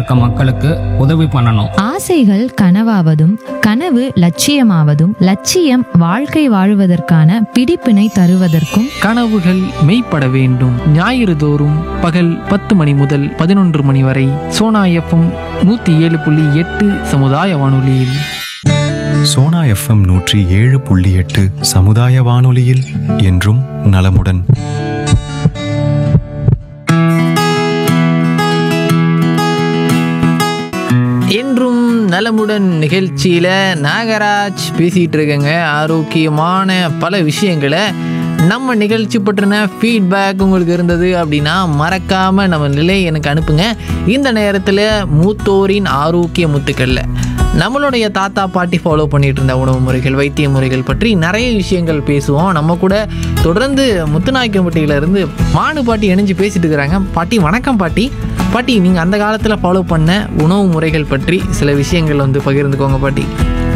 இருக்க மக்களுக்கு உதவி பண்ணணும் ஆசைகள் கனவாவதும் கனவு லட்சியமாவதும் லட்சியம் வாழ்க்கை வாழுவதற்கான பிடிப்பினை தருவதற்கும் கனவுகள் மெய்ப்பட வேண்டும் ஞாயிறு தோறும் பகல் பத்து மணி முதல் பதினொன்று மணி வரை சோனா எஃப்எம் நூற்றி ஏழு புள்ளி எட்டு சமுதாய வானொலியில் சோனா எஃப்எம் நூற்றி ஏழு புள்ளி எட்டு சமுதாய வானொலியில் என்றும் நலமுடன் என்றும் நலமுடன் நிகழ்ச்சியில் நாகராஜ் பேசிகிட்டு இருக்கேங்க ஆரோக்கியமான பல விஷயங்களை நம்ம நிகழ்ச்சி பற்றின ஃபீட்பேக் உங்களுக்கு இருந்தது அப்படின்னா மறக்காமல் நம்ம நிலை எனக்கு அனுப்புங்க இந்த நேரத்தில் மூத்தோரின் ஆரோக்கிய முத்துக்கள்ல நம்மளுடைய தாத்தா பாட்டி ஃபாலோ பண்ணிட்டு இருந்த உணவு முறைகள் வைத்திய முறைகள் பற்றி நிறைய விஷயங்கள் பேசுவோம் நம்ம கூட தொடர்ந்து முத்துநாய்க்கம்பட்டியில இருந்து மானு பாட்டி இணைஞ்சு பேசிட்டு இருக்கிறாங்க பாட்டி வணக்கம் பாட்டி பாட்டி நீங்கள் அந்த காலத்தில் ஃபாலோ பண்ண உணவு முறைகள் பற்றி சில விஷயங்கள் வந்து பகிர்ந்துக்கோங்க பாட்டி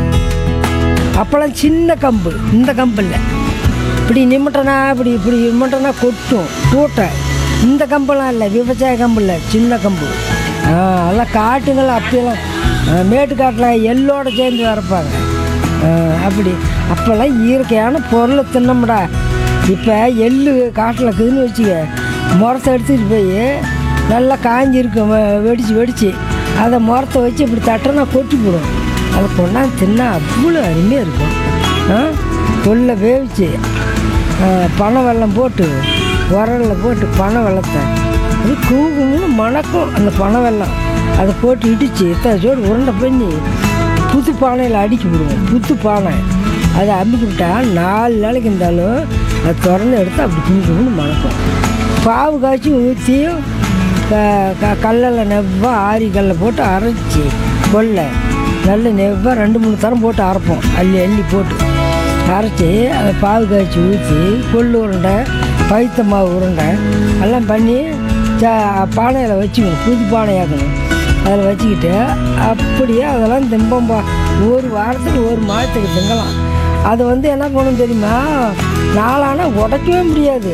அப்போல்லாம் சின்ன கம்பு இந்த கம்பு இல்லை இப்படி நிமிட்டனா இப்படி இப்படி நிமிட்டனா கொட்டும் கூட்டை இந்த கம்பெல்லாம் இல்லை விவசாய கம்பு இல்லை சின்ன கம்பு ஆ, எல்லாம் காட்டுங்கள் அப்பெல்லாம் ஆ, மேட்டுக்காட்டில் எள்ளோட சேர்ந்து வரப்பாங்க ஆ, அப்படி அப்போல்லாம் இயற்கையான பொருளை தின்னமுடா இப்போ எள்ளு காட்டில் இருக்குதுன்னு வச்சுக்க முறத்தை எடுத்துகிட்டு போய் நல்லா காஞ்சிருக்கும் வெ- வெடிச்சு வெடிச்சு அதை முறத்தை வச்சு இப்படி தட்டினா கொட்டி போடும் அதை கொண்டாந்து தின்னா அவ்வளோ அருமையாக இருக்கும் ஆ கொல்ல வேவிச்சு ஆ, பனை வெல்லம் போட்டு உரலில் போட்டு பனை வெள்ளத்தை அது கூகும்னு மணக்கும் அந்த பனை வெல்லம் அதை போட்டு இடித்து எத்தாச்சோடு உருண்டை பண்ணி புது பானையில் அடிக்கி விடுவோம் புது பானை அதை அமுக்கி விட்டா நாலு நாளைக்கு இருந்தாலும் அதை திறந்து எடுத்து அப்படி குங்குமன்னு மணக்கும் பாவு காய்ச்சி ஊற்றியும் க- க- கல்லில் நெவ்வா ஆரி கல்லை போட்டு அரைச்சி கொல்லை நல்ல நெவ்வா ரெண்டு மூணு தரம் போட்டு அரைப்போம் அள்ளி அள்ளி போட்டு அரைச்சி அதை பாவு காய்ச்சி ஊற்றி கொள்ளு உருண்டை பைத்த மாவு உருண்டை எல்லாம் பண்ணி ச பானையில் வச்சுக்கணும் புது பானையாக்கணும் அதில் வச்சுக்கிட்டு அப்படியே அதெல்லாம் திம்பம்பா ஒரு வாரத்துக்கு ஒரு மாதத்துக்கு திங்கலாம் அது வந்து என்ன பண்ணணும் தெரியுமா நாளானா உடைக்கவே முடியாது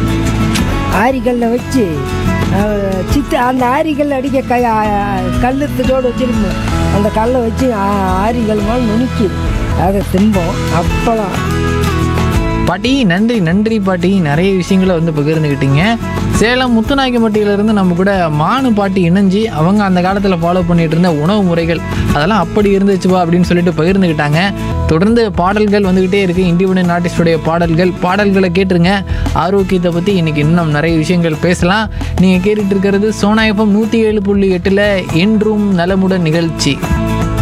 ஆரிக்கல்ல வச்சு அஹ், சித்து அந்த ஆரிக்கல் அடிக்க கை கல்லுத்தோடு வச்சிருப்போம் அந்த கல்லை வச்சு ஆ- ஆரிக்கல் மேலே நுணுக்கி அதை திம்போம் அப்பளம் பாட்டி நன்றி நன்றி பாட்டி நிறைய விஷயங்களை வந்து பகிர்ந்துக்கிட்டீங்க சேலம் முத்துநாயக்கம்பட்டியிலேருந்து நம்ம கூட மானு பாட்டி இணைஞ்சு அவங்க அந்த காலத்தில் ஃபாலோ பண்ணிட்டு இருந்த உணவு முறைகள் அதெல்லாம் அப்படி இருந்துச்சுப்பா அப்படின்னு சொல்லிட்டு பகிர்ந்துக்கிட்டாங்க தொடர்ந்து பாடல்கள் வந்துக்கிட்டே இருக்கு இண்டிபெண்டன்ட் ஆர்டிஸ்டுடைய பாடல்கள் பாடல்களை கேட்டுருங்க ஆரோக்கியத்தை பற்றி இன்னைக்கு இன்னும் நிறைய விஷயங்கள் பேசலாம் நீங்கள் கேட்டுட்டு இருக்கிறது சோனா எஃப்எம் நூற்றி ஏழு புள்ளி எட்டில் என்றும் நலமுடன் நிகழ்ச்சி